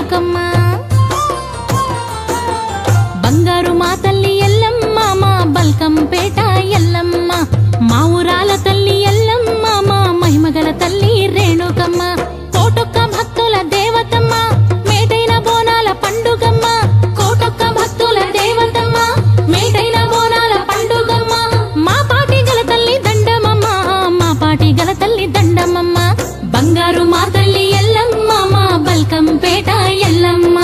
రేణుకమ్మ బంగారు మా తల్లి ఎల్లమ్మ మా బల్కంపేట ఎల్లమ్మ మా ఊరాల తల్లి ఎల్లమ్మ మా మహిమగల తల్లి రేణుకమ్మ కోటొక్క భక్తుల దేవతమ్మ మేటైన బోనాల పండుగమ్మ కోటొక్క భక్తుల దేవతమ్మ మేటైన బోనాల పండుగమ్మ మా పాటి గల తల్లి దండమమ్మ మా పాటి గల తల్లి దండమమ్మ బంగారు మా తల్లి ఎల్లమ్మ మా బల్కంపేట ఎల్లమ్మ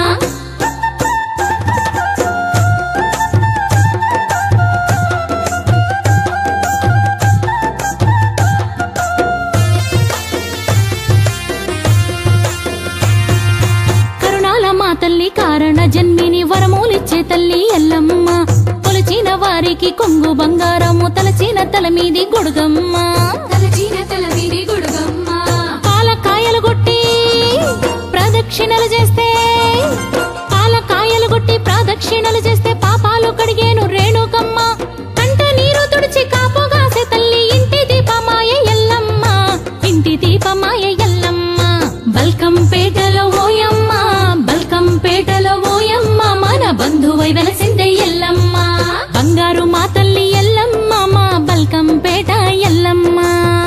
కరుణాల మా తల్లి కారణ జన్మిని వరమూలిచ్చే తల్లి ఎల్లమ్మ కొలిచిన వారికి కొంగు బంగారము తలచిన తల మీది గొడుగమ్మ తలచిన తల వీరి గుడుగమ్మ పాలకాయలు కొట్టి ప్రదక్షిణలు చేస్తే పాలకాయలు కొట్టి ప్రదక్షిణలు చేస్తే పాపాలు కడిగేను రేణుకమ్మ కంట నీరు తుడిచి కాపుగాసే తల్లి ఇంటి దీపమాయ ఎల్లమ్మ ఇంటి దీపమాయ ఎల్లమ్మ బల్కంపేటలో ఓయమ్మ బల్కంపేటలో ఓయమ్మ మన బంధువై వెలసిందే ఎల్లమ్మ బంగారు మా తల్లి ఎల్లమ్మ మా బల్కంపేట ఎల్లమ్మ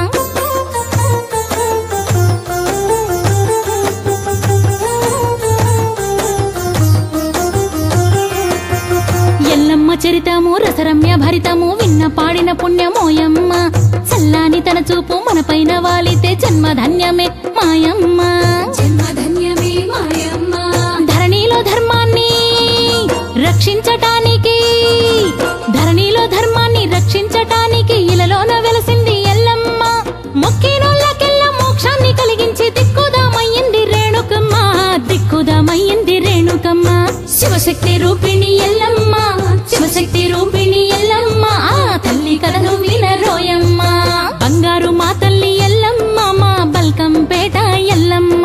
ఎల్లమ్మ చరితము రసరమ్య భరితము విన్న పాడిన పుణ్యమోయమ్మ చల్లాని తన చూపు మన పైన వాలితే జన్మధన్యమే మాయమ్మ జన్మధన్యమే మాయమ్మ ధరణిలో ధర్మాన్ని రక్షించటానికి ధరణిలో ధర్మాన్ని రక్షించటానికి ఇలలోన వెలసింది ఎల్లమ్మ మొక్కినోళ్ళకెల్ల మోక్షాన్ని కలిగించి దిక్కుదామయ్యింది రేణుకమ్మ దిక్కుదామయ్యింది రేణుకమ్మ శివశక్తి రూపిణి ఎల్లమ్మ శివశక్తి రూపిణి ఎల్లమ్మ ఆ తల్లి కథను వినరోయమ్మ బంగారు మా తల్లి ఎల్లమ్మ మా బల్కంపేట ఎల్లమ్మ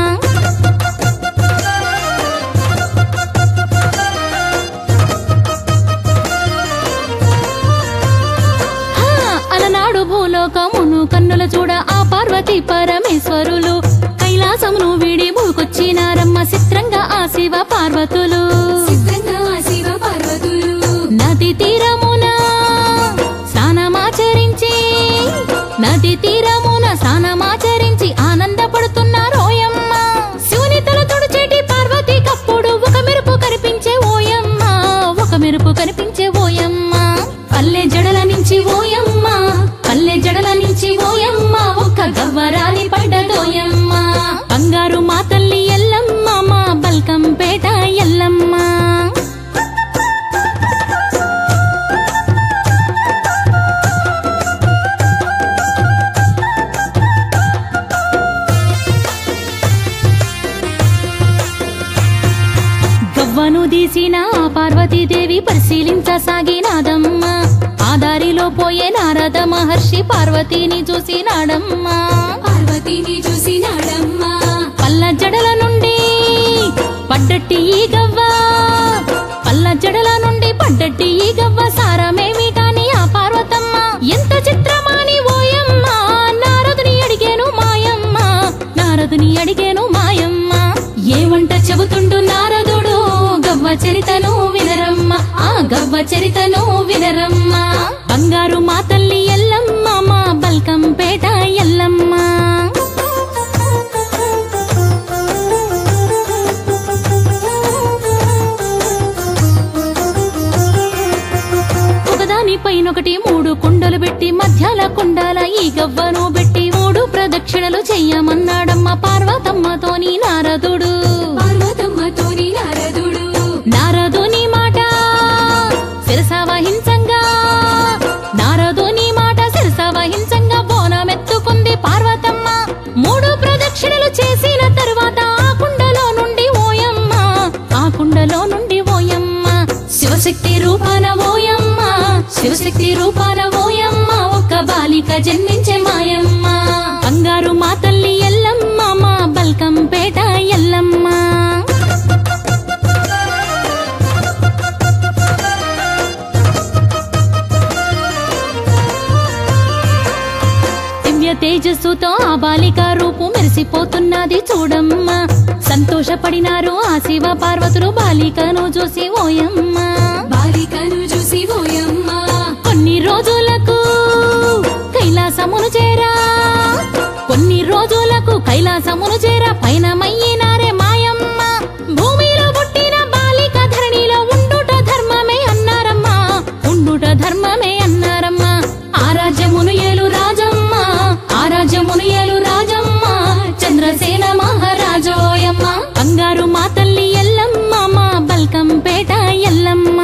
హా, అలనాడు భూలోకమును కన్నుల చూడ ఆ పార్వతి పరమేశ్వరులు కైలాసమును వీడి భూకొచ్చినారమ్మ చిత్రంగా ఆ శివ పార్వతులు సిద్ధంగా శివ పార్వతులు నది తీరమున స్నానమాచరించి నది తీరమున స్నానమాచరించి ఆనందపడుతున్నారు ఓయమ్మ శివుని తల తుడిచేటి పార్వతి కప్పుడు ఒక మెరుపు కనిపించే ఓయమ్మ ఒక మెరుపు కనిపించే ఓయమ్మ పల్లె జడల నుంచి ఓయమ్మ పల్లె జడల నుంచి ఓయమ్మ ఒక్క గవ్వరాలి పడ్డదోయమ్మ బంగారు మా తల్లి ఎల్లమ్మ మా బల్కంపేట ఎల్లమ్మ గవ్వను తీసిన ఆ పార్వతీదేవి పరిశీలించసాగినాదమ్మ ఆ దారిలో పోయే నారద మహర్షి పార్వతిని చూసినాడమ్మా పార్వతిని చూసినాడమ్మ పల్ల జడల నుండి పడ్డట్టి ఈ గవ్వ పల్ల జడల నుండి పడ్డట్టి ఈ గవ్వ సారమేమిటాని ఆ పార్వతమ్మ ఎంత చిత్రమాని ఓయమ్మ నారదుని అడిగేను మాయమ్మ నారదుని అడిగేను మాయమ్మ ఏమంట చెబుతుండు నారదుడు గవ్వ చరితను వినరమ్మ ఆ గవ్వ చరితను వినరమ్మ బంగారు మా తల్లి ఎల్లమ్మ మా బల్కంపేట ఎల్లమ్మ ఒకదాని పైనొకటి మూడు కుండలు పెట్టి మధ్యాల కుండాల ఈ గవ్వను పెట్టి మూడు ప్రదక్షిణలు చెయ్యమన్నాడమ్మ పార్వతమ్మతోని నారదుడు పార్వతమ్మతోని నారదుడు నారదుని మాట శిరస వహించంగా నారదుని మాట శిరస వహించంగా బోనమెత్తుకుంది పార్వతమ్మ మూడు ప్రదక్షిణలు చేసిన తరువాత ఆ కుండలో నుండి ఓయమ్మ ఆ కుండలో నుండి ఓయమ్మ శివశక్తి రూపాన ఓయమ్మ శివశక్తి రూపాన ఓయమ్మ ఒక్క బాలిక జన్మించే మాయమ్మ బంగారు మా తల్లి ఎల్లమ్మ మా బల్కంపేట ఎల్లమ్మ దివ్య తేజస్సుతో ఆ బాలిక రూపు మెరిసిపోతున్నది చూడమ్మా సంధ్య సంతోషపడినారు ఆ శివ పార్వతులు బాలికను చూసి ఓయమ్మ బాలికను చూసి ఓయమ్మ కొన్ని రోజులకు కైలాసమును చేరా కొన్ని రోజులకు కైలాసమును చేరా పైన మయ్యినారే మాయమ్మ భూమిలో పుట్టిన బాలిక ధరణిలో ఉండుట ధర్మమే అన్నారమ్మా ఉండుట ధర్మమే అన్నారమ్మా ఆ రాజ్యమును ఏలు రాజమ్మ ఆ రాజ్యమును ఏలు రాజమ్మ చంద్రసేన మహారాజోయమ్మ బంగారు మా తల్లి ఎల్లమ్మ మా బల్కంపేట ఎల్లమ్మ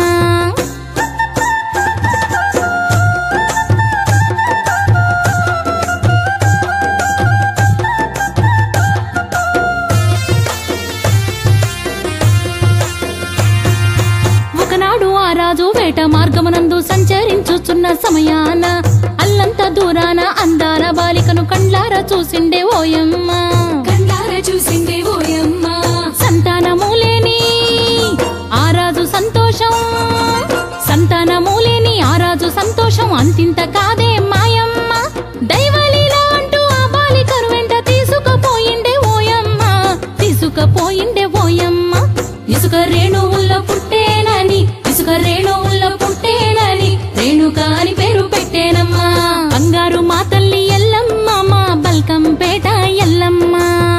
ఒకనాడు ఆ రాజు వేట మార్గమునందు సంచరించుచున్న సమయాన అల్లంత దూరాన అందాల బాలికను కండ్లార చూసిండే ఓయమ్మ కండార చూసిందే ఓయమ్మ సంతానము లేని ఆ రాజు సంతోషం సంతానము లేని ఆ రాజు సంతోషం అంతింత కాదే మాయమ్మ దైవలీల అంటూ ఆ బాలికను వెంట తీసుకుపోయిండే ఓయమ్మ తీసుకుపోయిండే ఓయమ్మ ఇసుక రేణువుల్లో పుట్టేనని ఇసుక రేణువుల్లో పుట్టేనని రేణుక అని పేరు పెట్టేనమ్మా బంగారు మా తల్లి ఎల్లమ్మ మా బల్కంపేట ఎల్లమ్మ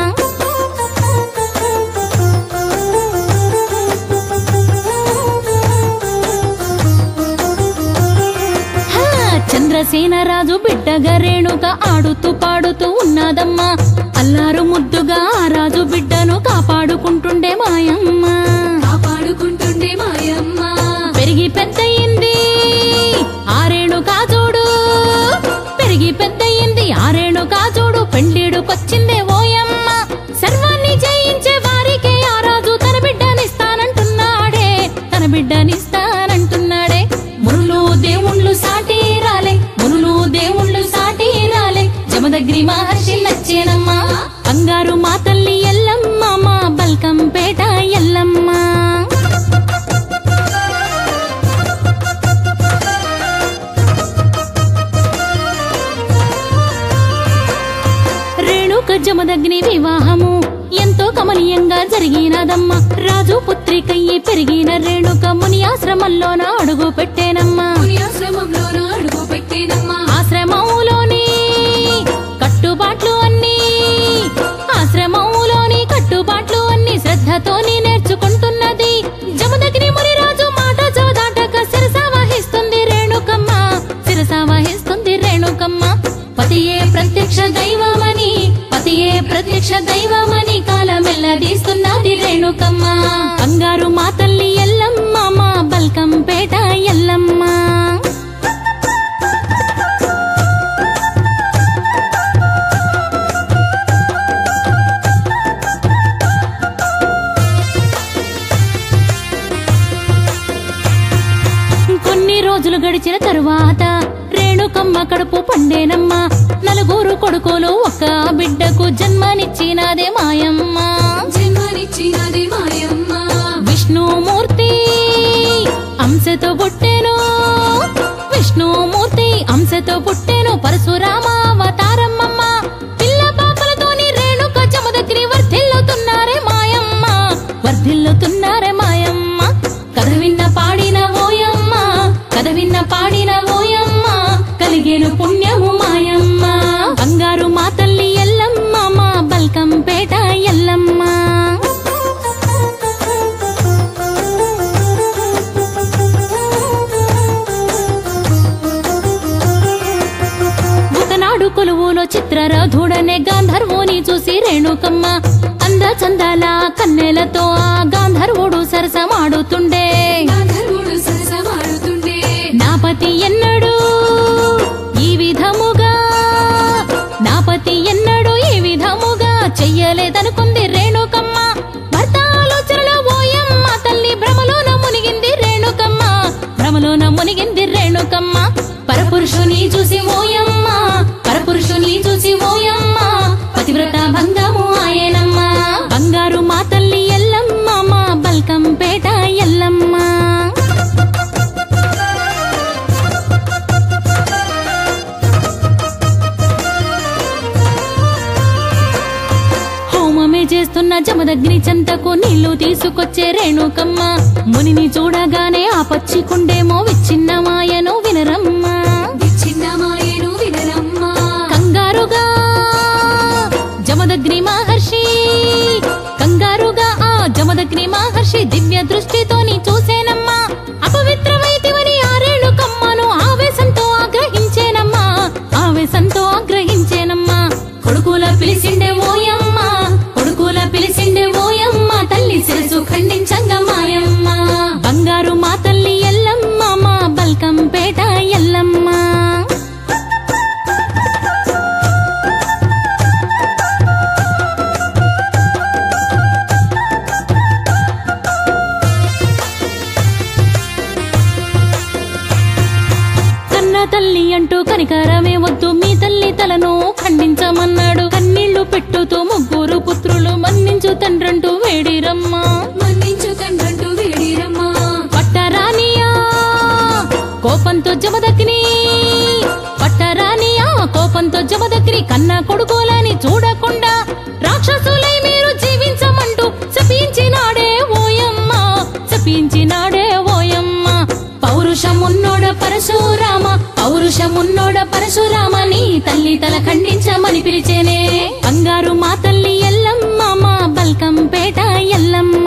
హా, చంద్రసేన రాజు బిడ్డగా రేణుక ఆడుతూ పాడుతూ ఉన్నదమ్మా అల్లారు ముద్దుగా ఆ రాజు బిడ్డను కాపాడుకుంటుండే మాయమ్మ కాపాడుకుంటుండే మాయమ్మ పెరిగి పెద్దయింది ఆరేణు కాజోడు పెరిగి పెద్దయింది ఆరేణు కాజోడు పెండ్లీడుకొచ్చిందే ఓయమ్మ సర్వాన్ని జయించే వారికి ఆ రాజు తన బిడ్డనిస్తానంటున్నాడే తన బిడ్డనిస్తానంటున్నాడే మునులు దేవుళ్ళు సాటి రాలే మునులు దేవుళ్ళు సాటి రాలే జమదగ్రి మహర్షి నచ్చేనమ్మా బంగారు మా తల్లి ఎల్లమ్మ మా బల్కంపేట ఎల్లమ్మ రేణుక జమదగ్ని వివాహము ఎంతో కమనీయంగా జరిగినదమ్మ రాజు పుత్రికయ్యి పెరిగిన రేణుక ముని ఆశ్రమంలోన అడుగు పెట్టేనమ్మా పుణ్యాశ్రమంలోన అడుగు పెట్టేనమ్మా ఆశ్రమములోని కట్టుబాట్లు అన్ని ఆశ్రమములోని కట్టుబాట్లు అన్ని శ్రద్ధతోని నేర్చుకుంటున్నది జమదగ్ని మునిరాజు మాట చోదాటక శిరస వహిస్తుంది రేణుకమ్మ శిరస వహిస్తుంది రేణుకమ్మ పతియే ప్రత్యక్ష దైవమని పతియే ప్రత్యక్ష దైవమని కాలమెల్లదీస్తున్నది రేణుకమ్మ బంగారు మా తల్లి ఎల్లమ్మ మా బల్కంపేట ఎల్లమ్మ కొన్ని రోజులు గడిచిన తరువాత రేణుకమ్మ కడుపు పండేనమ్మ నలుగురు కొడుకులు ఒక్క బిడ్డకు జన్మనిచ్చినదే మాయమ్మ జన్మనిచ్చినది మాయమ్మ విష్ణుమూర్తి అంశతో పుట్టెను విష్ణుమూర్తి అంశతో పుట్టెను పరశురామ అవతారమ్మమ్మ పిల్ల పాపలతోని రేణుక జమదగ్ని వర్ధిల్లుతున్నారే మాయమ్మ వర్ధిల్లుతున్నారే మాయమ్మ కథ విన్న పాడిన ఓయమ్మ కథ విన్న పాడిన ఓయమ్మ కలిగేను పుణ్యము మాయమ్మ బంగారు మా తల్లి ఎల్లమ్మ మా బల్కంపేట ఎల్లమ్మ ఒకనాడు కొలువులో చిత్రరథుడనే గాంధర్వుని చూసి రేణుకమ్మ అంద చందాల కన్నెలతో ఆ గాంధర్వుడు సరసమాడుతుండే గాంధర్వుడు సరసమాడుతుండే నా పతి ఎన్నడు ఈ విధముగా నా పతి ఎన్నడు ఈ విధముగా చెయ్యలేదనుకుంది రేణుకమ్మ భర్త ఆలోచనలో ఓయమ్మ తల్లి భ్రమలోన మునిగింది రేణుకమ్మ భ్రమలోన మునిగింది రేణుకమ్మ పరపురుషుని చూసి ఓయమ్మ పరపురుషుని చూసి ఓయమ్మ పతివ్రత భంగము ఆయనమ్మ బంగారు మా తల్లి ఎల్లమ్మ మా బల్కంపేట ఎల్లమ్మ హోమమే చేస్తున్న జమదగ్ని చెంతకు నీళ్లు తీసుకొచ్చే రేణుకమ్మ మునిని చూడగానే ఆ పచ్చి కుండేమో విచ్ఛిన్న మాయను వినరమ్మా చిన్న మాయను వినరమ్మా కంగారుగా జమదగ్ని మహర్షి కంగారుగా ఆ జమదగ్ని మహర్షి దివ్య దృష్టితోని చూసేనమ్మా అపవిత్రమైతివని ఆ రేణుకమ్మను ఆవేశంతో ఆగ్రహించేనమ్మా ఆవేశంతో ఆగ్రహించేనమ్మా కొడుకుల పిలిచిండే ఓయమ్మ కొడుకుల పిలిచిండే ఓయమ్మ తల్లి శిరసు ఖండించంగ మాయమ్మ బంగారు మా తల్లి ఎల్లమ్మ మా బల్కంపేట ఎల్లమ్మ కన్న తల్లి అంటూ కనికరమే వద్దు మీ తల్లి తలను ఖండించమన్నాడు కన్నీళ్లు పెట్టుతూ ముగ్గురు పుత్రులు మన్నించు తండ్రంటూ వేడిరమ్మా మన్నించు తండ్రంటూ వేడిరమ్మా పట్టరానియా కోపంతో జమదగ్ని పట్టరానియా కోపంతో జమదగ్ని కన్న కొడుకోలని చూడకుండా రాక్షసులై మీరు జీవించమంటూ శపించినాడే ఓయమ్మ శపించినాడే ఓయమ్మ పౌరుషమున్నోడ పరశురామ పౌరుషమున్నోడ పరశురామ నీ తల్లి తల ఖండించమని పిలిచేనే బంగారు మా తల్లి ఎల్లమ్మ మా బల్కంపేట ఎల్లమ్మ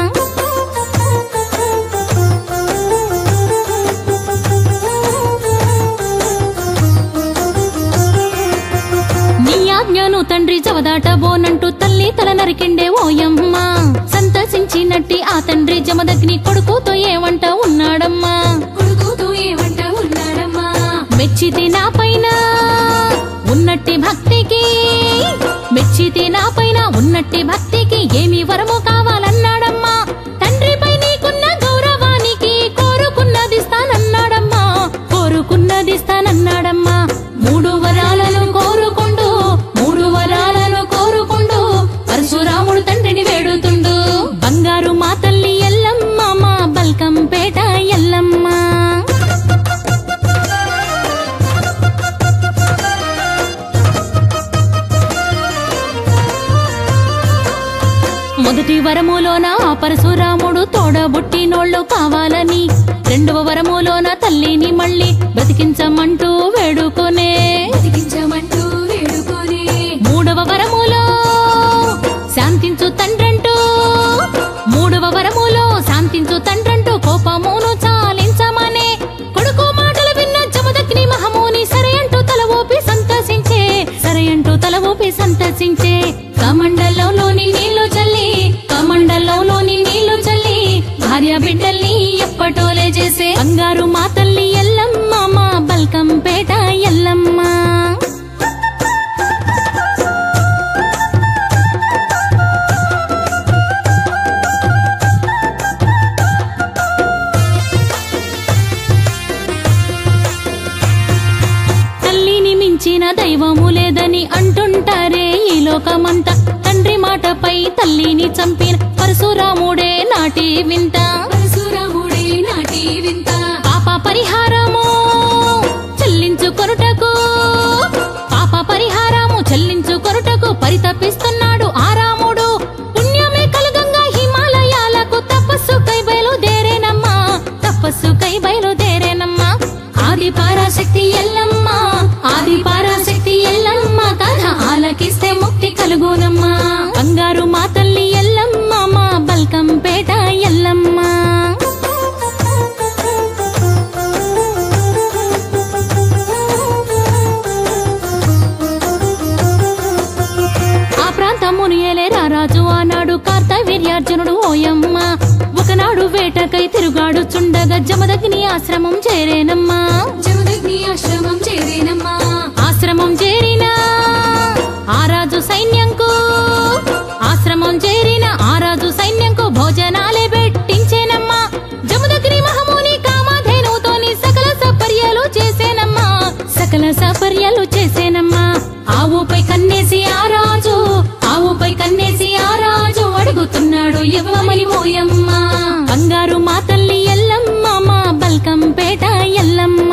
నీ ఆజ్ఞను తండ్రి జవదాటబోనంటూ తల్లి తల నరికిండే ఓయమ్మ సంతసించినట్టి ఆ తండ్రి జమదగ్ని కొడుకుతో ఏమంట ఉన్నాడమ్మా కొడుకుతో ఏమంట ఉన్నాడమ్మా మెచ్చితి నా పైన ఉన్నట్టి భక్తికి మెచ్చితి నా పైన ఉన్నట్టి భక్తికి ఏమి వరము కావాలన్నాడమ్మా తండ్రిపై నీకున్న గౌరవానికి కోరుకున్నది స్తానన్నాడమ్మా కోరుకున్నది స్తానన్నాడమ్మా మూడు వరాలను కోరుకుంటూ మూడు వరాలను కోరుకుంటూ పరశురాముడు తండ్రిని వేడుతుండు బంగారు మా తల్లి ఎల్లమ్మ మా బల్కంపేట ఎల్లమ్మ మొదటి వరములోన ఆ పరశురాముడు తోడబుట్టినోళ్ళు కావాలని రెండవ వరములోన తల్లిని మళ్ళీ బ్రతికించమంటూ వేడుకొనే బతికించమంటూ వేడుకొని మూడవ వరములో శాంతించు తండ్రంటూ మూడవ వరములో శాంతించు తండ్రంటూ కోపమును చాలించమనే కొడుకు మాటలు విన్న జమదగ్ని మహమూని సరే అంటూ తల ఊపి సంతసించే సరే అంటూ తల ఊపి సంతసించే కమండలంలోని నీళ్లు చల్లి కమండలంలోని నీళ్లు చల్లి భార్య బిడ్డల్ని ఎప్పటోలే చేసే బంగారు మా తల్లి ఎల్లమ్మ మా బల్కంపేట ఎల్లమ్మ తల్లిని మించిన దైవము లేదని అంటుంటారే ఈ లోకమంతా తండ్రి మాటపై తల్లిని చంపిన పరశురాముడే నాటి వింత పరశురాముడే నాటి వింత పాప పరిహారము చెల్లించుకొనుటకు పాప పరిహారము చెల్లించుకొనుటకు పరితపిస్తున్నాడు ఆ రాముడు పుణ్యమే కలగంగా హిమాలయాలకు తపస్సు కై బయలుదేరేనమ్మా తపస్సు కై బయలుదేరేనమ్మా ఆది పరాశక్తి ఎల్లమ్మ ఆది పరాశక్తి ఎల్లమ్మ కథ ఆలకిస్తే ముక్తి కలుగునమ్మా బంగారు మా తల్లి ఎల్లమ్మ మా బల్కంపేట ఎల్లమ్మ ఆ ప్రాంతమును ఏలేరా రాజు ఆనాడు కార్తవీర్యార్జునుడు ఓయమ్మ ఒకనాడు వేటకై తిరుగాడు చుండగా జమదగ్ని ఆశ్రమం చేరేనమ్మా జమదగ్ని ఆశ్రమం చేరేనమ్మా ఆశ్రమం చేరిన ఆ రాజు సైన్యంకు ఆశ్రమం చేరిన ఆ రాజు సైన్యంకు భోజనాలే పెట్టించేనమ్మా జమదగ్ని మహమూని కామాధేనుతోని సకల సపర్యాలు చేసేనమ్మా సకల సపర్యాలు చేసేనమ్మా ఆవుపై కన్నేసి ఆ రాజు ఆవుపై కన్నేసి ఆ రాజు అడుగుతున్నాడు ఇవ్వమని మోయమ్మ బంగారు మా తల్లి ఎల్లమ్మ మా బల్కంపేట ఎల్లమ్మ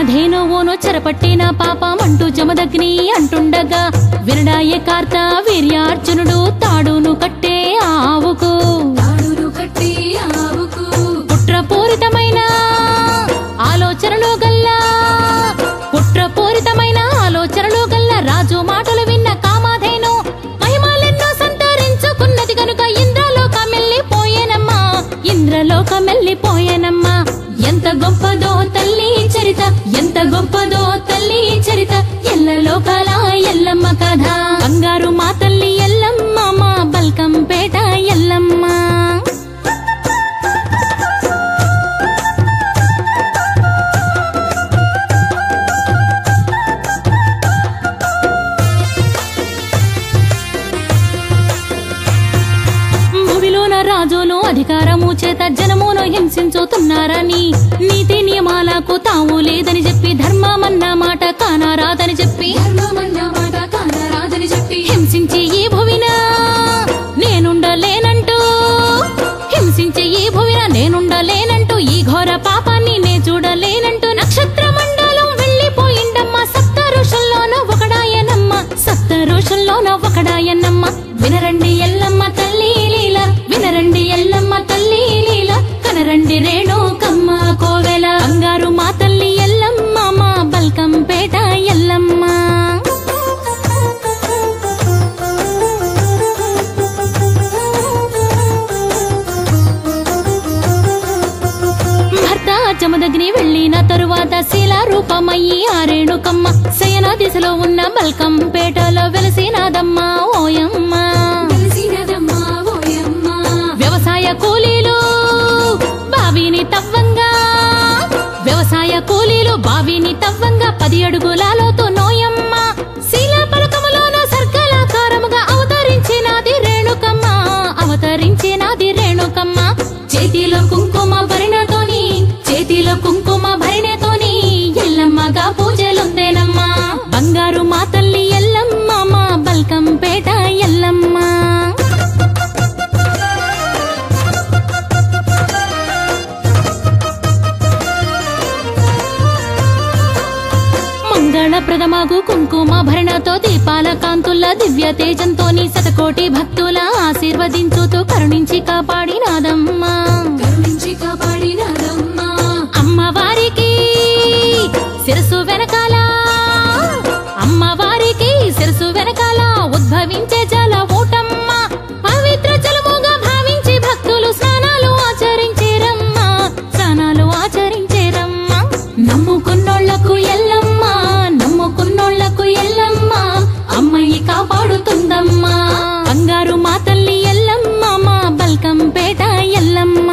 కామధేనువును చెరపట్టిన పాపం అంటూ జమదగ్ని అంటుండగా వినడాయే కార్త వీర్యార్జునుడు తాడును కట్టే ఆవుకు తాడును కట్టి ఆవుకు కుట్రపూరితమైన ఆలోచనలు గల్లా కుట్రపూరితమైన ఆలోచనలు గల్లా రాజు మాటలు విన్న కామాధేను మహిమాలెన్నో సంతరించుకున్నది గనుక ఇంద్రలోకమెల్లిపోయేనమ్మా ఇంద్రలోకమెల్లిపోయేనమ్మా ఎంత గొప్పదో తల్లి చరిత ఎంత గొప్పదో తల్లి చరిత ఎల్ల లోకాల ఎల్లమ్మ కథ బంగారు మా తల్లి ఎల్లమ్మ మా బల్కంపేట ఎల్లమ్మ భూమిలోన రాజులు అధికారము చేత జనమును హింసించుతున్నారని నీతి నియమాలకు తావు లేదని చెప్పి ధర్మమన్న మాట కానారాదని చెప్పి ధర్మమన్న మాట కానరాదని చెప్పి హింసించి ఈ భువిన నేనుండలేనంటూ హింసించి ఈ భువిన నేనుండలేనంటూ ఈ ఘోర పాపాన్ని నే చూడలేనంటూ నక్షత్ర మండలం వెళ్ళిపోయిండమ్మా సప్త ఋషుల్లోనూ ఒకడాయనమ్మ సప్త ఋషుల్లోనూ ఒకడాయనమ్మ వినరండి ఎల్లమ్మ తల్లి లీల వినరండి ఎల్లమ్మ తల్లి లీల కనరండి రేణు కమ్మ కోవెల బంగారు మా తల్లి ఎల్లమ్మ మా బల్కంపేట ఎల్లమ్మ భర్త జమదగ్ని వెళ్ళిన తరువాత శీలా రూపమయ్యి ఆరేణుకమ్మ శయన దిశలో ఉన్న బల్కంపేటలో వెలసినాదమ్మ ఓయమ్మ తెలిసినదమ్మా ఓయమ్మ వ్యవసాయ కూలీలు బావిని తవ్వంగా వ్యవసాయ కూలీలు బావిని తవ్వంగా పది అడుగులాలోతో నోయమ్మ శీలా పలకములోన సర్గలాకారముగా అవతరించినది రేణుకమ్మ అవతరించినది రేణుకమ్మ చేతిలో కుంకుమ భరిణతోని చేతిలో కుంకుమ భరిణతోని ఎల్లమ్మగా పూజలుందేనమ్మా బంగారు మా తల్లి ఎల్లమ్మ మా బల్కంపేట ఎల్లమ్మ మంగళప్రదమాగు కుంకుమ భరణతో దీపాల కాంతుల దివ్య తేజంతోని శతకోటి భక్తుల ఆశీర్వదించుతూ కరుణించి కాపాడినాదమ్మా కరుణించి కాపాడినదమ్మా అమ్మవారికి శిరసు వెనకాల అమ్మవారికి శిరసు వెనకాల ఉద్భవించే జల ఊటమ్మ పవిత్ర జలముగా భావించి భక్తులు స్నానాలు ఆచరించేరమ్మా స్నానాలు ఆచరించేరమ్మా నమ్ముకున్నోళ్లకు ఎల్లమ్మ నమ్ముకున్నోళ్లకు ఎల్లమ్మ అమ్మయ్యి కాపాడుతుందమ్మా బంగారు మా తల్లి ఎల్లమ్మ మా బల్కంపేట ఎల్లమ్మ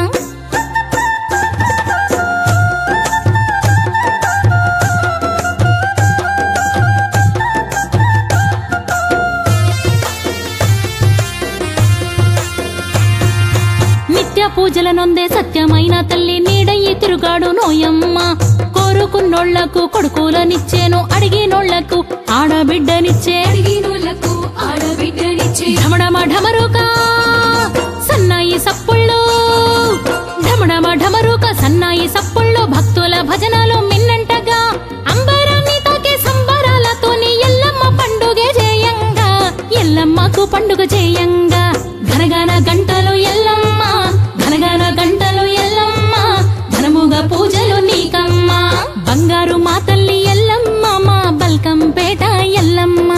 నిత్య పూజల నొందే సత్యమైన తల్లి నీడయ్యి తిరుగాడు నోయమ్మ కోరుకున్నోళ్లకు కొడుకులనిచ్చేను అడిగినోళ్లకు ఆడబిడ్డనిచ్చే అడిగినోళ్లకు ఆడబిడ్డనిచ్చే ఢమడమ ఢమరుక సన్నాయి సప్పుళ్ళు ఢమడమ ఢమరుక సన్నాయి సప్పుళ్ళు భక్తుల భజనలు మిన్నంటగా అంబరాన్ని తాకే సంబరాలతోని ఎల్లమ్మ పండుగ చేయంగా ఎల్లమ్మకు పండుగ చేయంగా ఘనగాన గంటలు ఎల్లమ్మ ఘనగాన గంటలు ఎల్లమ్మ ఘనముగా పూజలు నీకమ్మ బంగారు మా తల్లి ఎల్లమ్మ మా బల్కంపేట ఎల్లమ్మ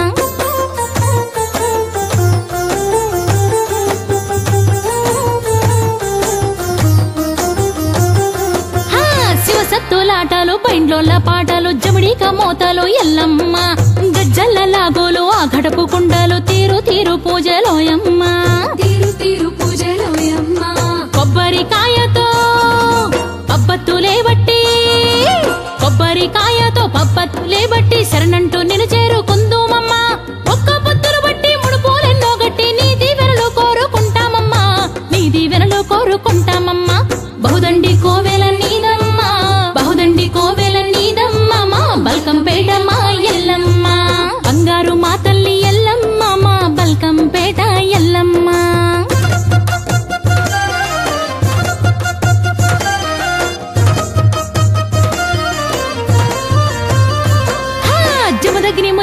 హా, శివసత్తులాటలు పైండ్లోళ్ళ పాటలు జమిడిక మోతలు ఎల్లమ్మ గజ్జల్ల లాగోలు ఆ గడపు కుండలు తీరు తీరు పూజలోయమ్మ తీరు తీరు పూజలోయమ్మ కొబ్బరికాయతో పబ్బత్తులే బట్టి కొబ్బరికాయతో పబ్బత్తులే బట్టి శరణంటూ నిన్ను చేరుకుందుమమ్మ ఒక్క పొత్తులు బట్టి ముడుపోలెన్నో గట్టి నీ దీవెనలు కోరుకుంటామమ్మా నీ దీవెనలు కోరుకుంటామమ్మా బహుదండి కోవెల నీదమ్మా బహుదండి కోవెల నీదమ్మా మా బల్కంపేట మా ఎల్లమ్మ బంగారు మా తల్లి ఎల్లమ్మ మా బల్కంపేట ఎల్లమ్మ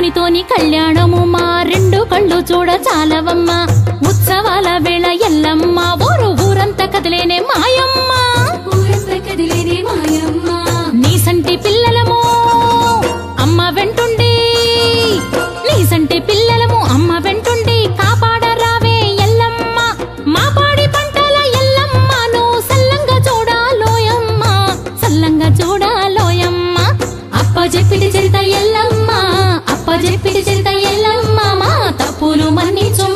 నీతోని కళ్యాణము మా రెండు కళ్ళు చూడ చాలవమ్మ ఉత్సవాల వేళ ఎల్లమ్మ ఊరు ఊరంతా కదిలేనే మాయమ్మ ఊరంతా కదిలేనే మాయమ్మ నీ సంటి పిల్లలము అమ్మ వెంటుండి నీ సంటి పిల్లలము అమ్మ వెంటుండి కాపాడరావే ఎల్లమ్మ మా పాడి పంటల ఎల్లమ్మ నువ్వు సల్లంగా చూడాలోయమ్మ సల్లంగా చూడాలోయమ్మ అప్ప చెప్పిడి చరిత ఎల్లమ్మ అప్ప చెప్పిడి చరిత ఎల్లమ్మ మా తప్పులు మన్నించు